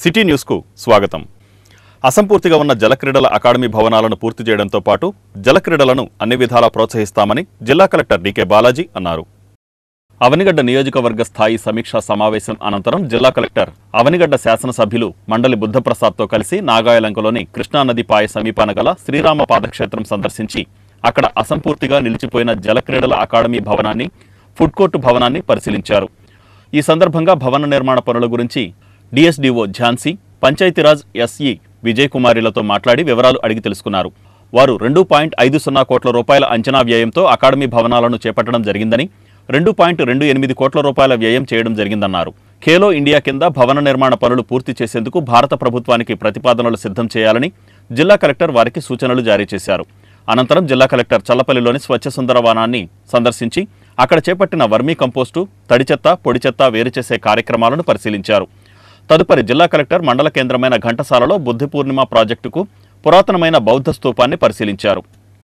city న్యూస్కు స్వాగతం అసంపూర్తిగా ఉన్న జలక్రీడల అకాడమీ భవనాలను పూర్తి చేయడంతో పాటు జలక్రీడలను అన్ని విధాలా ప్రోత్సహిస్తామని జిల్లా కలెక్టర్ డీకే బాలాజీ అన్నారు అవనిగడ్డ నియోజకవర్గ స్థాయి సమీక్షా సమావేశం అనంతరం జిల్లా కలెక్టర్ అవనిగడ్డ శాసనసభ్యులు మండలి బుద్ధప్రసాద్తో కలిసి నాగాయలంకలోని కృష్ణానది పాయ సమీపాన గల శ్రీరామ పాదక్షేత్రం సందర్శించి అక్కడ అసంపూర్తిగా నిలిచిపోయిన జలక్రీడల అకాడమీ భవనాన్ని ఫుడ్ కోర్టు భవనాన్ని పరిశీలించారు ఈ సందర్భంగా భవన నిర్మాణ పనుల గురించి డిఎస్డిఓ ఝాన్సీ పంచాయతీరాజ్ ఎస్ఈ విజయ్ కుమారిలతో మాట్లాడి వివరాలు అడిగి తెలుసుకున్నారు వారు రెండు పాయింట్ ఐదు సున్నా కోట్ల రూపాయల అంచనా వ్యయంతో అకాడమీ భవనాలను చేపట్టడం జరిగిందని రెండు పాయింట్ రెండు ఎనిమిది కోట్ల రూపాయల వ్యయం చేయడం జరిగిందన్నారు ఖేలో ఇండియా కింద భవన నిర్మాణ పనులు పూర్తి చేసేందుకు భారత ప్రభుత్వానికి ప్రతిపాదనలు సిద్ధం చేయాలని జిల్లా కలెక్టర్ వారికి సూచనలు జారీ చేశారు అనంతరం జిల్లా కలెక్టర్ చల్లపల్లిలోని స్వచ్ఛ సుందర వనాన్ని సందర్శించి అక్కడ చేపట్టిన వర్మీ కంపోస్టు తడి చెత్త పొడి చెత్త వేరు చేసే కార్యక్రమాలను పరిశీలించారు తదుపరి జిల్లా కలెక్టర్ మండల కేంద్రమైన ఘంటసాలలో బుద్ధి పూర్ణిమ ప్రాజెక్టుకు పురాతనమైన బౌద్ధ స్తూపాన్ని పరిశీలించారు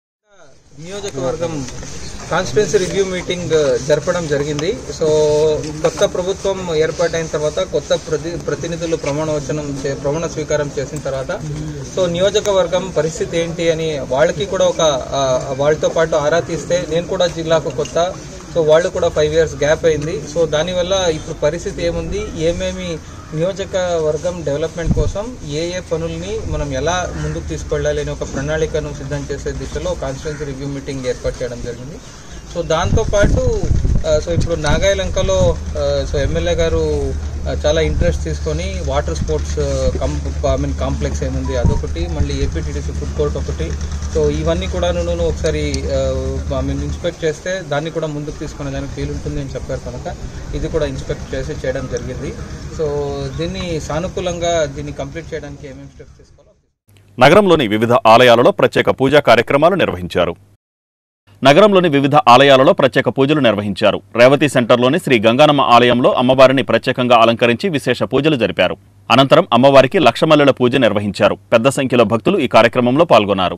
నియోజకవర్గం కాన్స్టిట్యున్సీ రివ్యూ మీటింగ్ జరపడం జరిగింది సో కొత్త ప్రభుత్వం ఏర్పాటైన తర్వాత కొత్త ప్రతి ప్రతినిధులు ప్రమాణ వచనం చే- ప్రమాణ స్వీకారం చేసిన తర్వాత సో నియోజకవర్గం పరిస్థితి ఏంటి అని వాళ్ళకి కూడా ఒక ఆ, వాళ్ళతో పాటు ఆరా తీస్తే నేను కూడా జిల్లాకు కొత్త సో వాళ్ళు కూడా ఫైవ్ ఇయర్స్ గ్యాప్ అయింది సో దానివల్ల ఇప్పుడు పరిస్థితి ఏముంది ఏమేమి నియోజకవర్గం డెవలప్మెంట్ కోసం ఏ ఏ పనుల్ని మనం ఎలా ముందుకు తీసుకెళ్ళాలి అనే ఒక ప్రణాళికను సిద్ధం చేసే దిశలో కాన్స్టిట్యున్సీ రివ్యూ మీటింగ్ ఏర్పాటు చేయడం జరిగింది సో దాంతోపాటు ఆ, సో ఇప్పుడు నాగాయలంకలో ఆ, సో ఎమ్మెల్యే గారు ఆ, చాలా ఇంట్రెస్ట్ తీసుకొని water sports cum I mean complex ఏముంది అదొకటి మళ్ళీ ఏపీటీడీసీ ఫుడ్ కోర్ట్ ఒకటి సో ఇవన్నీ కూడా నేను ఒకసారి ఐ మీన్ ఇన్స్పెక్ట్ చేస్తే దాన్ని కూడా ముందుకు తీసుకునే దానికి వీలు ఉంటుంది అని చెప్పారు కనుక ఇది కూడా ఇన్స్పెక్ట్ చేసి చేయడం జరిగింది సో దీన్ని సానుకూలంగా దీన్ని కంప్లీట్ చేయడానికి ఏమేమి స్టెప్స్ తీసుకోవాలో నగరంలోని వివిధ ఆలయాలలో ప్రత్యేక పూజా కార్యక్రమాలు నిర్వహించారు నగరంలోని వివిధ ఆలయాలలో ప్రత్యేక పూజలు నిర్వహించారు రేవతి సెంటర్లోని శ్రీ గంగానమ్మ ఆలయంలో అమ్మవారిని ప్రత్యేకంగా అలంకరించి విశేష పూజలు జరిపారు అనంతరం అమ్మవారికి లక్షమల్లెల పూజ నిర్వహించారు పెద్ద సంఖ్యలో భక్తులు ఈ కార్యక్రమంలో పాల్గొన్నారు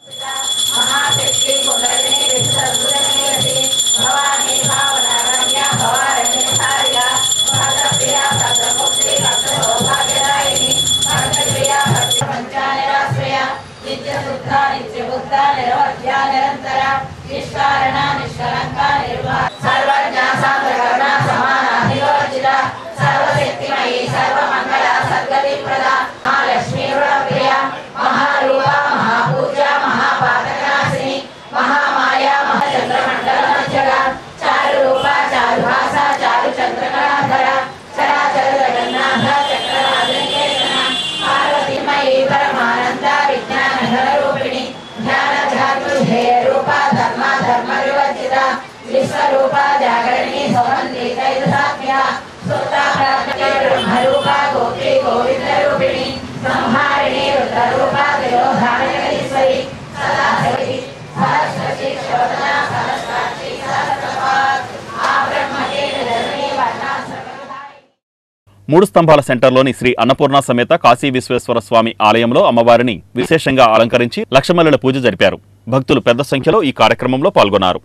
మూడు స్తంభాల సెంటర్లోని శ్రీ అన్నపూర్ణ సమేత కాశీ విశ్వేశ్వర స్వామి ఆలయంలో అమ్మవారిని విశేషంగా అలంకరించి లక్షమల్లెల పూజ జరిపారు భక్తులు పెద్ద సంఖ్యలో ఈ కార్యక్రమంలో పాల్గొన్నారు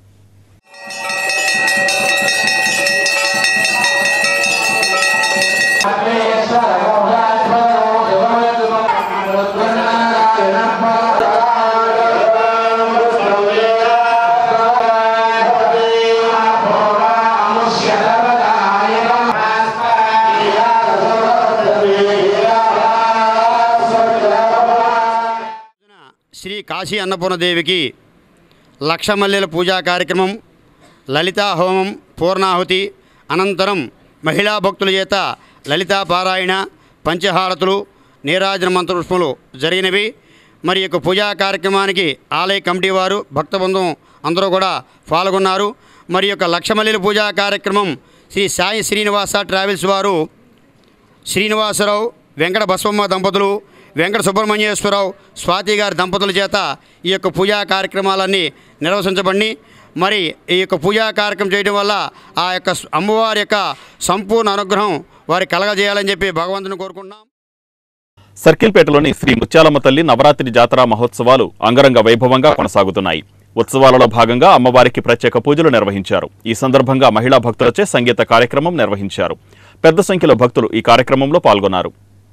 శ్రీ కాశీ అన్నపూర్ణదేవికి లక్షమల్లెల పూజా కార్యక్రమం లలితా హోమం పూర్ణాహుతి అనంతరం మహిళా భక్తుల చేత లలితా పారాయణ పంచహారతులు నీరాజన మంత్రపుష్పములు జరిగినవి మరి ఈ యొక్క పూజా కార్యక్రమానికి ఆలయ కమిటీ వారు భక్తబృందం అందరూ కూడా పాల్గొన్నారు మరి ఈ యొక్క లక్షమల్లెల పూజా కార్యక్రమం శ్రీ సాయి శ్రీనివాస ట్రావెల్స్ వారు శ్రీనివాసరావు వెంకట బసవమ్మ దంపతులు వెంకట సుబ్రహ్మణ్యేశ్వరరావు స్వాతి గారి దంపతుల చేత ఈ యొక్క పూజా కార్యక్రమాలన్నీ నిర్వహించబడి మరి ఈ యొక్క పూజా కార్యక్రమం చేయడం వల్ల ఆ యొక్క అమ్మవారి యొక్క సంపూర్ణ అనుగ్రహం వారికి కలగజేయాలని చెప్పి భగవంతుని కోరుకుంటున్నాం సర్కిల్పేటలోని శ్రీ ముత్యాలమ్మ తల్లి నవరాత్రి జాతర మహోత్సవాలు అంగరంగ వైభవంగా కొనసాగుతున్నాయి ఉత్సవాలలో భాగంగా అమ్మవారికి ప్రత్యేక పూజలు నిర్వహించారు ఈ సందర్భంగా మహిళా భక్తులచే సంగీత కార్యక్రమం నిర్వహించారు పెద్ద సంఖ్యలో భక్తులు ఈ కార్యక్రమంలో పాల్గొన్నారు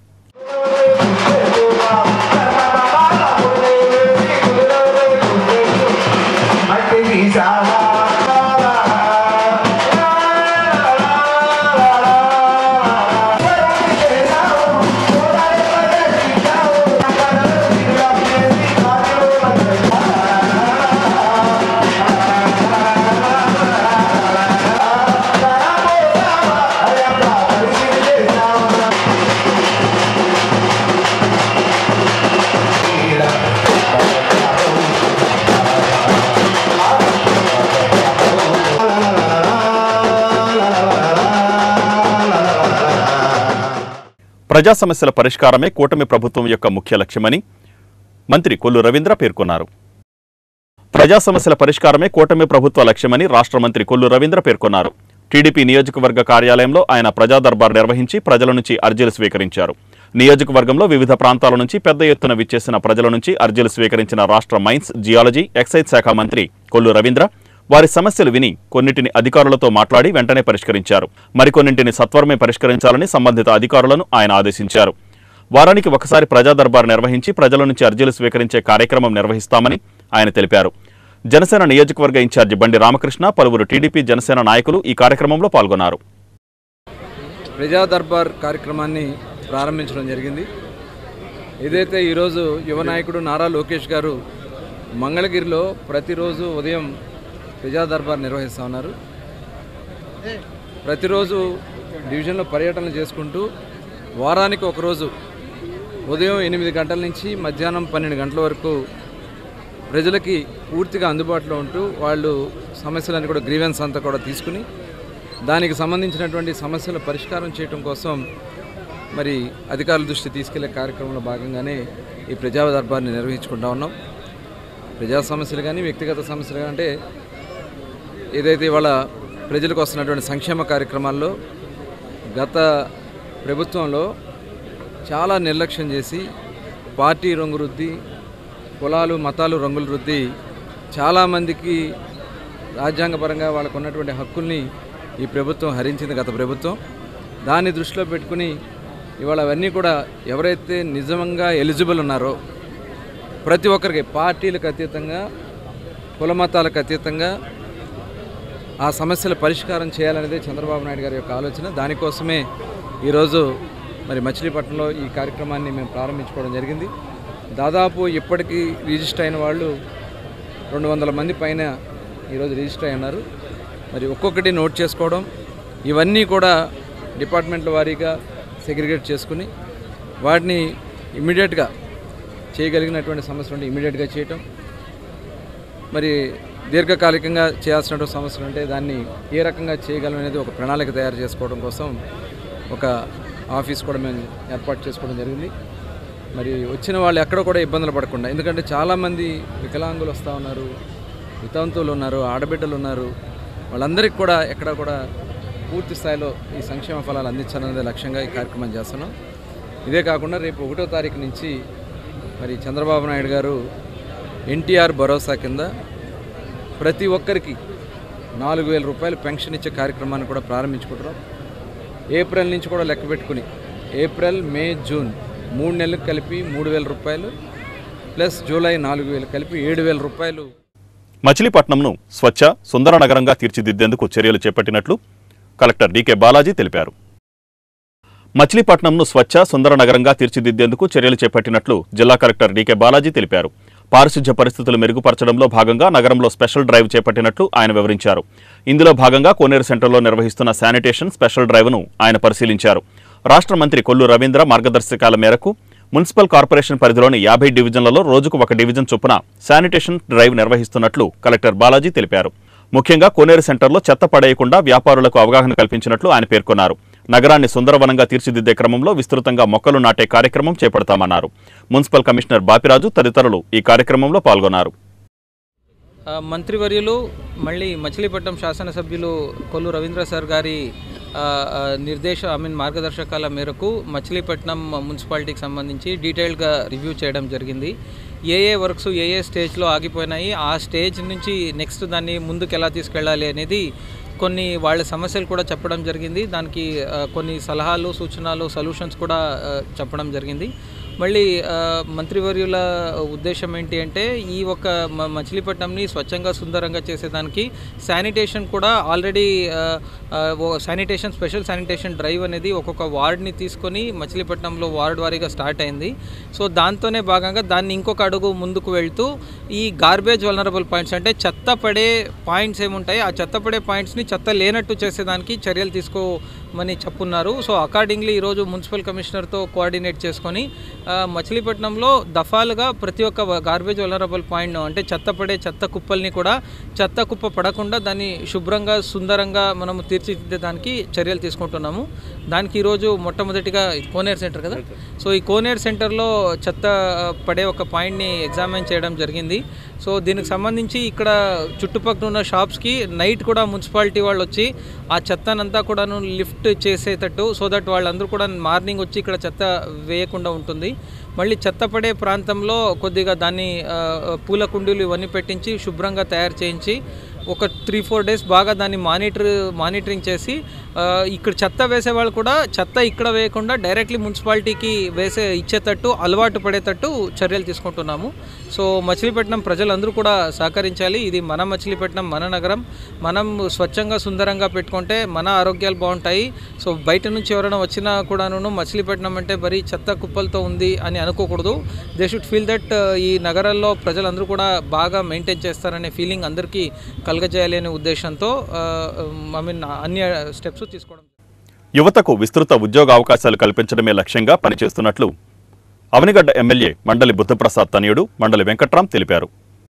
ప్రజా సమస్యల పరిష్కారమే కూటమి ప్రభుత్వం యొక్క ముఖ్య లక్ష్యమని మంత్రి కొల్లు రవీంద్ర పేర్కొన్నారు ప్రజా సమస్యల పరిష్కారమే కూటమి ప్రభుత్వ లక్ష్యమని రాష్ట్ర మంత్రి కొల్లు రవీంద్ర పేర్కొన్నారు టీడీపీ నియోజకవర్గ కార్యాలయంలో ఆయన ప్రజా దర్బార్ నిర్వహించి ప్రజల నుంచి అర్జీలు స్వీకరించారు నియోజకవర్గంలో వివిధ ప్రాంతాల నుంచి పెద్ద ఎత్తున విచ్చేసిన ప్రజల నుంచి అర్జీలు స్వీకరించిన రాష్ట్ర మైన్స్ జియాలజీ ఎక్సైజ్ శాఖ మంత్రి కొల్లు రవీంద్ర వారి సమస్యలు విని కొన్నిటిని అధికారులతో మాట్లాడి వెంటనే పరిష్కరించారు మరికొన్నింటిని సత్వరమే పరిష్కరించాలని సంబంధిత అధికారులను ఆయన ఆదేశించారు వారానికి ఒకసారి ప్రజా దర్బార్ నిర్వహించి ప్రజల నుంచి అర్జీలు స్వీకరించే కార్యక్రమం నిర్వహిస్తామని ఆయన తెలిపారు జనసేన నియోజకవర్గ ఇన్ఛార్జి బండి రామకృష్ణ పలువురు టీడీపీ జనసేన నాయకులు ఈ కార్యక్రమంలో పాల్గొన్నారు ప్రజా దర్బార్ కార్యక్రమాన్ని ప్రారంభించడం జరిగింది ఏదైతే ఈరోజు యువ నాయకుడు నారా లోకేష్ గారు మంగళగిరిలో ప్రతిరోజు ఉదయం ప్రజా దర్బార్ నిర్వహిస్తూ ఉన్నారు ప్రతిరోజు డివిజన్లో పర్యటనలు చేసుకుంటూ వారానికి ఒకరోజు ఉదయం ఎనిమిది గంటల నుంచి మధ్యాహ్నం పన్నెండు గంటల వరకు ప్రజలకి పూర్తిగా అందుబాటులో ఉంటూ వాళ్ళు సమస్యలన్నీ కూడా గ్రీవెన్స్ అంతా కూడా తీసుకుని దానికి సంబంధించినటువంటి సమస్యల పరిష్కారం చేయడం కోసం మరి అధికారుల దృష్టి తీసుకెళ్లే కార్యక్రమంలో భాగంగానే ఈ ప్రజా దర్బార్ని నిర్వహించుకుంటా ఉన్నాం ప్రజా సమస్యలు కానీ వ్యక్తిగత సమస్యలు కానీ అంటే ఏదైతే ఇవాళ ప్రజలకు వస్తున్నటువంటి సంక్షేమ కార్యక్రమాల్లో గత ప్రభుత్వంలో చాలా నిర్లక్ష్యం చేసి పార్టీ రంగు రుద్ది కులాలు మతాలు రంగులు రుద్ది చాలామందికి రాజ్యాంగపరంగా వాళ్ళకు ఉన్నటువంటి హక్కుల్ని ఈ ప్రభుత్వం హరించింది గత ప్రభుత్వం దాన్ని దృష్టిలో పెట్టుకుని ఇవాళ అవన్నీ కూడా ఎవరైతే నిజంగా ఎలిజిబుల్ ఉన్నారో ప్రతి ఒక్కరికి పార్టీలకు అతీతంగా కుల మతాలకు అతీతంగా ఆ సమస్యల పరిష్కారం చేయాలనేదే చంద్రబాబు నాయుడు గారి యొక్క ఆలోచన దానికోసమే ఈరోజు మరి మచిలీపట్నంలో ఈ కార్యక్రమాన్ని మేము ప్రారంభించుకోవడం జరిగింది దాదాపు ఇప్పటికీ రిజిస్టర్ అయిన వాళ్ళు రెండు వందల మంది పైన ఈరోజు రిజిస్టర్ అయి ఉన్నారు మరి ఒక్కొక్కటి నోట్ చేసుకోవడం ఇవన్నీ కూడా డిపార్ట్మెంట్ల వారీగా సెగ్రిగేట్ చేసుకుని వాటిని ఇమ్మీడియట్గా చేయగలిగినటువంటి సమస్యలు ఉంటే ఇమ్మీడియట్గా చేయటం మరి దీర్ఘకాలికంగా చేయాల్సినటువంటి సమస్యలు ఉంటే దాన్ని ఏ రకంగా చేయగలం అనేది ఒక ప్రణాళిక తయారు చేసుకోవడం కోసం ఒక ఆఫీస్ కూడా మేము ఏర్పాటు చేసుకోవడం జరిగింది మరి వచ్చిన వాళ్ళు ఎక్కడ కూడా ఇబ్బందులు పడకుండా ఎందుకంటే చాలామంది వికలాంగులు వస్తూ ఉన్నారు వితంతువులు ఉన్నారు ఆడబిడ్డలు ఉన్నారు వాళ్ళందరికీ కూడా ఎక్కడ కూడా పూర్తి స్థాయిలో ఈ సంక్షేమ ఫలాలు అందించాలనేదే లక్ష్యంగా ఈ కార్యక్రమం చేస్తున్నాం ఇదే కాకుండా రేపు ఒకటో తారీఖు నుంచి మరి చంద్రబాబు నాయుడు గారు ఎన్టీఆర్ భరోసా కింద ప్రతి ఒక్కరికి నాలుగు వేల రూపాయలు పెన్షన్ ఇచ్చే కార్యక్రమాన్ని కూడా ప్రారంభించుకుంటున్నాం ఏప్రిల్ నుంచి కూడా లెక్క పెట్టుకుని ఏప్రిల్ మే జూన్ మూడు నెలలకు కలిపి మూడు వేల రూపాయలు ప్లస్ జూలై నాలుగు వేలు కలిపి ఏడు వేల రూపాయలు మచిలీపట్నంను స్వచ్ఛ సుందర నగరంగా తీర్చిదిద్దేందుకు చర్యలు చేపట్టినట్లు కలెక్టర్ డీకే బాలాజీ తెలిపారు మచిలీపట్నంను స్వచ్ఛ సుందర నగరంగా తీర్చిదిద్దేందుకు చర్యలు చేపట్టినట్లు జిల్లా కలెక్టర్ డీకే బాలాజీ తెలిపారు పారిశుధ్య పరిస్థితులు మెరుగుపరచడంలో భాగంగా నగరంలో స్పెషల్ డ్రైవ్ చేపట్టినట్లు ఆయన వివరించారు ఇందులో భాగంగా కోనేరు సెంటర్లో నిర్వహిస్తున్న శానిటేషన్ స్పెషల్ డ్రైవ్ను ఆయన పరిశీలించారు రాష్ట్ర మంత్రి కొల్లు రవీంద్ర మార్గదర్శకాల మేరకు మున్సిపల్ కార్పొరేషన్ పరిధిలోని యాభై డివిజన్లలో రోజుకు ఒక డివిజన్ చొప్పున శానిటేషన్ డ్రైవ్ నిర్వహిస్తున్నట్లు కలెక్టర్ బాలాజీ తెలిపారు ముఖ్యంగా కోనేరు సెంటర్లో చెత్త పడేయకుండా వ్యాపారులకు అవగాహన కల్పించినట్లు ఆయన పేర్కొన్నారు నగరాన్ని సుందరవనంగా తీర్చిదిద్దే క్రమంలో విస్తృతంగా మొక్కలు నాటే కార్యక్రమం చేపడతామన్నారు మున్సిపల్ కమిషనర్ బాపిరాజు తదితరులు ఈ కార్యక్రమంలో పాల్గొన్నారు ఆ, మంత్రివర్యులు మళ్ళీ మచిలీపట్నం శాసనసభ్యులు కొల్లు రవీంద్ర సార్ గారి ఆ, ఆ, నిర్దేశ ఐ మీన్ మార్గదర్శకాల మేరకు మచిలీపట్నం మున్సిపాలిటీకి సంబంధించి డీటెయిల్గా రివ్యూ చేయడం జరిగింది ఏ ఏ వర్క్స్ ఏ ఏ స్టేజ్లో ఆగిపోయినాయి ఆ స్టేజ్ నుంచి నెక్స్ట్ దాన్ని ముందుకు ఎలా తీసుకెళ్ళాలి అనేది కొన్ని వాళ్ళ సమస్యలు కూడా చెప్పడం జరిగింది దానికి ఆ, కొన్ని సలహాలు సూచనలు సొల్యూషన్స్ కూడా ఆ, చెప్పడం జరిగింది మళ్ళీ ఆ, మంత్రివర్యుల ఉద్దేశం ఏంటి అంటే ఈ ఒక మ- మచిలీపట్నంని స్వచ్ఛంగా సుందరంగా చేసేదానికి శానిటేషన్ కూడా already sanitation special sanitation drive అనేది ఒక్కొక్క వార్డ్ని తీసుకొని మచిలీపట్నంలో వార్డ్ వారీగా స్టార్ట్ అయింది సో దాంతోనే భాగంగా దాన్ని ఇంకొక అడుగు ముందుకు వెళ్తూ ఈ గార్బేజ్ వలనరబుల్ పాయింట్స్ అంటే చెత్త పడే పాయింట్స్ ఏముంటాయి ఆ చెత్త పడే పాయింట్స్ని చెత్త లేనట్టు చేసేదానికి చర్యలు తీసుకోమని చెప్పున్నారు సో అకార్డింగ్లీ ఈరోజు మున్సిపల్ కమిషనర్తో కోఆర్డినేట్ చేసుకొని ఆ, మచిలీపట్నంలో దఫాలుగా ప్రతి ఒక్క గార్బేజ్ వలనరబుల్ పాయింట్ అంటే చెత్త పడే చెత్త కుప్పల్ని కూడా చెత్త కుప్ప పడకుండా దాన్ని శుభ్రంగా సుందరంగా మనము తీర్చిదిద్దేదానికి చర్యలు తీసుకుంటున్నాము దానికి ఈరోజు మొట్టమొదటిగా ఇది కోనేరు సెంటర్ కదా సో ఈ కోనేరు సెంటర్లో చెత్త ఆ, పడే ఒక పాయింట్ని ఎగ్జామిన్ చేయడం జరిగింది సో దీనికి సంబంధించి ఇక్కడ చుట్టుపక్కల ఉన్న షాప్స్కి నైట్ కూడా మున్సిపాలిటీ వాళ్ళు వచ్చి ఆ చెత్తనంతా కూడాను లిఫ్ట్ చేసేటట్టు సో దట్ వాళ్ళందరూ కూడా మార్నింగ్ వచ్చి ఇక్కడ చెత్త వేయకుండా ఉంటుంది మళ్ళీ చెత్త పడే ప్రాంతంలో కొద్దిగా దాన్ని ఆ, పూల కుండీలు ఇవన్నీ పెట్టించి శుభ్రంగా తయారు చేయించి ఒక త్రీ ఫోర్ డేస్ బాగా దాన్ని మానిటర్ మానిటరింగ్ చేసి ఆ, ఇక్కడ చెత్త వేసే వాళ్ళు కూడా చెత్త ఇక్కడ వేయకుండా డైరెక్ట్లీ మున్సిపాలిటీకి వేసే ఇచ్చేటట్టు అలవాటు పడేటట్టు చర్యలు తీసుకుంటున్నాము సో మచిలీపట్నం ప్రజలందరూ కూడా సహకరించాలి ఇది మన మచిలీపట్నం మన నగరం మనం స్వచ్ఛంగా సుందరంగా పెట్టుకుంటే మన ఆరోగ్యాలు బాగుంటాయి సో బయట నుంచి ఎవరైనా వచ్చినా కూడాను మచిలీపట్నం అంటే మరీ చెత్త కుప్పలతో ఉంది అని అనుకోకూడదు దే షుడ్ ఫీల్ దట్ ఈ నగరాల్లో ప్రజలందరూ కూడా బాగా మెయింటైన్ చేస్తారనే ఫీలింగ్ అందరికీ కలగజేయాలి అనే ఉద్దేశంతో ఐ మీన్ అన్ని స్టెప్స్ తీసుకోవడం యువతకు విస్తృత ఉద్యోగ అవకాశాలు కల్పించడమే లక్ష్యంగా పనిచేస్తున్నట్లు అవనిగడ్డ ఎమ్మెల్యే మండలి బుద్ధప్రసాద్ తనయుడు మండలి వెంకట్రాం తెలిపారు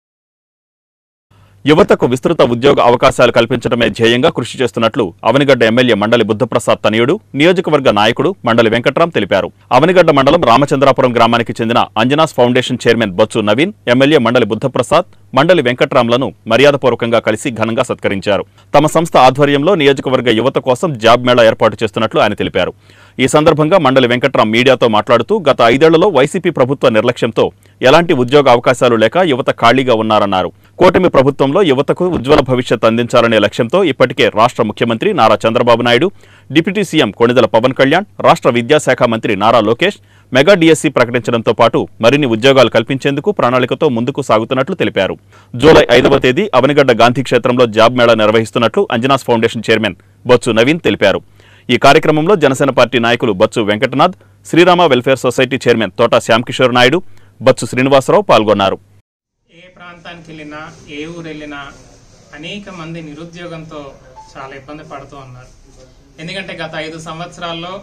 యువతకు విస్తృత ఉద్యోగ అవకాశాలు కల్పించడమే ధ్యేయంగా కృషి చేస్తున్నట్లు అవనిగడ్డ ఎమ్మెల్యే మండలి బుద్ధప్రసాద్ తనయుడు నియోజకవర్గ నాయకుడు మండలి వెంకట్రాం తెలిపారు అవనిగడ్డ మండలం రామచంద్రాపురం గ్రామానికి చెందిన Anjanas foundation chairman Botsu Naveen MLA Mandali Buddhaprasad మండలి వెంకట్రాంలను మర్యాదపూర్వకంగా కలిసి ఘనంగా సత్కరించారు తమ సంస్థ ఆధ్వర్యంలో నియోజకవర్గ యువత కోసం జాబ్ మేళా ఏర్పాటు చేస్తున్నట్లు ఆయన తెలిపారు ఈ సందర్భంగా మండలి వెంకట్రాం మీడియాతో మాట్లాడుతూ గత ఐదేళ్లలో వైసీపీ ప్రభుత్వ నిర్లక్ష్యంతో ఎలాంటి ఉద్యోగ అవకాశాలు లేక యువత ఖాళీగా ఉన్నారన్నారు కూటమి ప్రభుత్వంలో యువతకు ఉజ్వల భవిష్యత్ అందించాలనే లక్ష్యంతో ఇప్పటికే రాష్ట్ర ముఖ్యమంత్రి నారా చంద్రబాబు నాయుడు డిప్యూటీ సీఎం కొణిదెల పవన్ కళ్యాణ్ రాష్ట్ర విద్యాశాఖ మంత్రి నారా లోకేష్ మెగా డిఎస్సీ ప్రకటించడంతో పాటు మరిన్ని ఉద్యోగాలు కల్పించేందుకు ప్రణాళికతో ముందుకు సాగుతున్నట్లు తెలిపారు జూలై ఐదవ తేదీ అవనిగడ్డ గాంధీ క్షేత్రంలో జాబ్ మేళా నిర్వహిస్తున్నట్లు అంజనాస్ ఫౌండేషన్ చైర్మన్ బొత్సు నవీన్ తెలిపారు ఈ కార్యక్రమంలో జనసేన పార్టీ నాయకులు Batsu Venkatanath Srirama welfare society chairman Thota Shyamkishore Naidu బత్సు Srinivasarao పాల్గొన్నారు ఏ ప్రాంతానికి వెళ్ళినా ఏ ఊరు వెళ్ళినా అనేక మంది నిరుద్యోగంతో చాలా ఇబ్బంది పడుతూ ఉన్నారు ఎందుకంటే గత ఐదు సంవత్సరాల్లో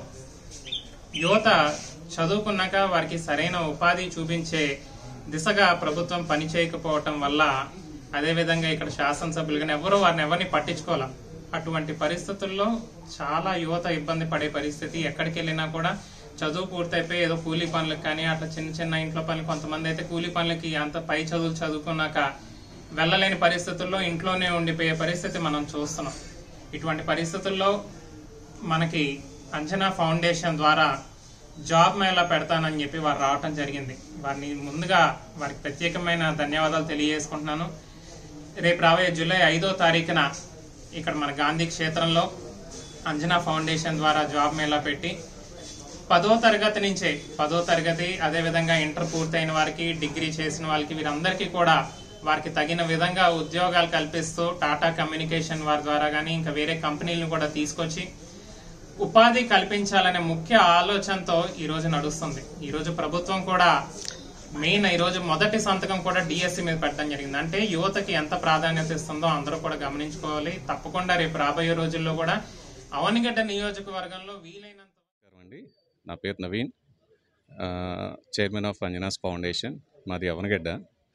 యువత చదువుకున్నాక వారికి సరైన ఉపాధి చూపించే దిశగా ప్రభుత్వం పని చేయకపోవటం వల్ల అదేవిధంగా ఇక్కడ శాసనసభ్యులు కానీ ఎవరు వారిని ఎవరిని పట్టించుకోవాలి అటువంటి పరిస్థితుల్లో చాలా యువత ఇబ్బంది పడే పరిస్థితి ఎక్కడికి వెళ్ళినా కూడా చదువు పూర్తయిపోయి ఏదో కూలీ పనులకు కానీ అట్లా చిన్న చిన్న ఇంట్లో పనులు కొంతమంది అయితే కూలీ పనులకి అంత పై చదువులు చదువుకున్నాక వెళ్ళలేని పరిస్థితుల్లో ఇంట్లోనే ఉండిపోయే పరిస్థితి మనం చూస్తున్నాం ఇటువంటి పరిస్థితుల్లో మనకి అంజనా ఫౌండేషన్ ద్వారా జాబ్ మేళా పెడతానని చెప్పి వారు రావటం జరిగింది వారిని ముందుగా వారికి ప్రత్యేకమైన ధన్యవాదాలు తెలియజేసుకుంటున్నాను రేపు రాబోయే జూలై ఐదో తారీఖున ఇక్కడ మన గాంధీ క్షేత్రంలో అంజనా ఫౌండేషన్ ద్వారా జాబ్ మేళా పెట్టి పదో తరగతి నుంచే పదో తరగతి అదేవిధంగా ఇంటర్ పూర్తయిన వారికి డిగ్రీ చేసిన వాళ్ళకి వీరందరికీ కూడా వారికి తగిన విధంగా ఉద్యోగాలు కల్పిస్తూ టాటా కమ్యూనికేషన్ వారి ద్వారా కానీ ఇంకా వేరే కంపెనీలను కూడా తీసుకొచ్చి ఉపాధి కల్పించాలనే ముఖ్య ఆలోచనతో ఈ రోజు నడుస్తుంది ఈ రోజు ప్రభుత్వం కూడా మెయిన్ ఈ రోజు మొదటి సంతకం కూడా డిఎస్సి మీద పెట్టడం జరిగింది అంటే యువతకి ఎంత ప్రాధాన్యత ఇస్తుందో అందరూ కూడా గమనించుకోవాలి తప్పకుండా రేపు రాబోయే రోజుల్లో కూడా అవనిగడ్డ నియోజకవర్గంలో వీలైనంత నమస్కారం అండి నా పేరు నవీన్ ఆ, చైర్మన్ ఆఫ్ అంజనాస్ ఫౌండేషన్ మాది అవనగడ్డ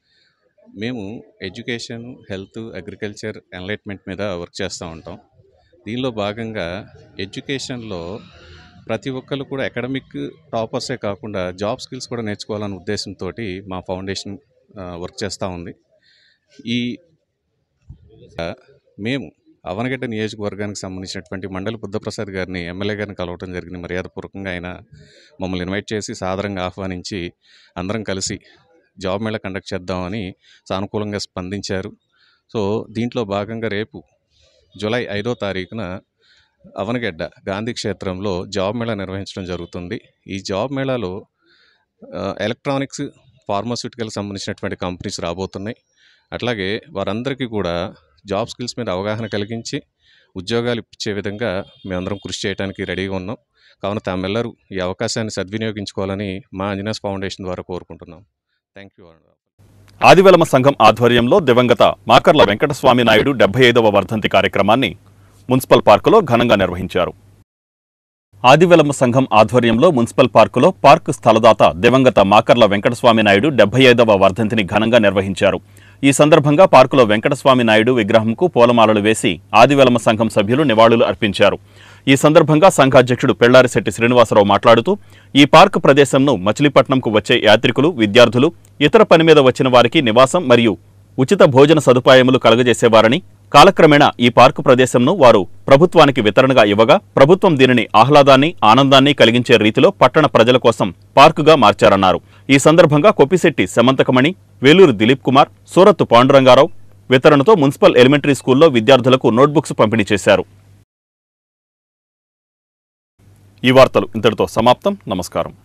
మేము ఎడ్యుకేషన్ హెల్త్ అగ్రికల్చర్ ఎన్లైట్మెంట్ మీద వర్క్ చేస్తూ ఉంటాం దీనిలో భాగంగా ఎడ్యుకేషన్లో ప్రతి ఒక్కరు కూడా అకాడమిక్ టాపర్సే కాకుండా జాబ్ స్కిల్స్ కూడా నేర్చుకోవాలనే ఉద్దేశంతో మా ఫౌండేషన్ ఆ, వర్క్ చేస్తూ ఉంది ఈ ఆ, మేము అవనగడ్డ నియోజకవర్గానికి సంబంధించినటువంటి మండలి బుద్ధప్రసాద్ గారిని ఎమ్మెల్యే గారిని కలవటం జరిగింది మర్యాదపూర్వకంగా ఆయన మమ్మల్ని ఇన్వైట్ చేసి సాదరంగా ఆహ్వానించి అందరం కలిసి జాబ్ మేళా కండక్ట్ చేద్దామని సానుకూలంగా స్పందించారు సో దీంట్లో భాగంగా రేపు జూలై ఐదో తారీఖున అవనగడ్డ గాంధీ క్షేత్రంలో జాబ్ మేళా నిర్వహించడం జరుగుతుంది ఈ జాబ్ మేళాలో ఆ, ఎలక్ట్రానిక్స్ ఫార్మాస్యూటికల్ సంబంధించినటువంటి కంపెనీస్ రాబోతున్నాయి అట్లాగే వారందరికీ కూడా జాబ్ స్కిల్స్ మీద అవగాహన కలిగించి ఉద్యోగాలు ఇచ్చే విధంగా మేమందరం కృషి చేయడానికి రెడీగా ఉన్నాం కావున తామెల్లరూ ఈ అవకాశాన్ని సద్వినియోగించుకోవాలని మా అంజనాస్ ఫౌండేషన్ ద్వారా కోరుకుంటున్నాం థ్యాంక్ యూ ఆదివెలమ సంఘం ఆధ్వర్యంలో దివంగత మాకర్ల వెంకటస్వామి నాయుడు డెబ్బై ఐదవ వర్ధంతి కార్యక్రమాన్ని మున్సిపల్ పార్కులో ఘనంగా నిర్వహించారు ఆదివెలమ సంఘం ఆధ్వర్యంలో మున్సిపల్ పార్కులో పార్క్ స్థలదాత దివంగత మాకర్ల వెంకటస్వామి నాయుడు డెబ్బై ఐదవ వర్ధంతిని ఘనంగా నిర్వహించారు ఈ సందర్భంగా పార్కులో వెంకటస్వామి నాయుడు విగ్రహంకు పూలమాలలు వేసి ఆదివెలమ సంఘం సభ్యులు నివాళులు అర్పించారు ఈ సందర్భంగా సంఘాధ్యక్షుడు పెళ్లారిశెట్టి శ్రీనివాసరావు మాట్లాడుతూ ఈ పార్క్ ప్రదేశంను మచిలీపట్నంకు వచ్చే యాత్రికులు విద్యార్థులు ఇతర పని మీద వచ్చిన వారికి నివాసం మరియు ఉచిత భోజన సదుపాయములు కలగజేసేవారని కాలక్రమేణా ఈ పార్కు ప్రదేశంను వారు ప్రభుత్వానికి వితరణగా ఇవ్వగా ప్రభుత్వం దీనిని ఆహ్లాదాన్ని ఆనందాన్ని కలిగించే రీతిలో పట్టణ ప్రజల కోసం పార్కుగా మార్చారన్నారు ఈ సందర్భంగా కొప్పిశెట్టి సెమంతకమణి వేలూరు దిలీప్ కుమార్ సూరత్తు పాండురంగారావు వితరణతో మున్సిపల్ ఎలిమెంటరీ స్కూల్లో విద్యార్థులకు నోట్బుక్స్ పంపిణీ చేశారు ఈ వార్తలు ఇంతటితో సమాప్తం నమస్కారం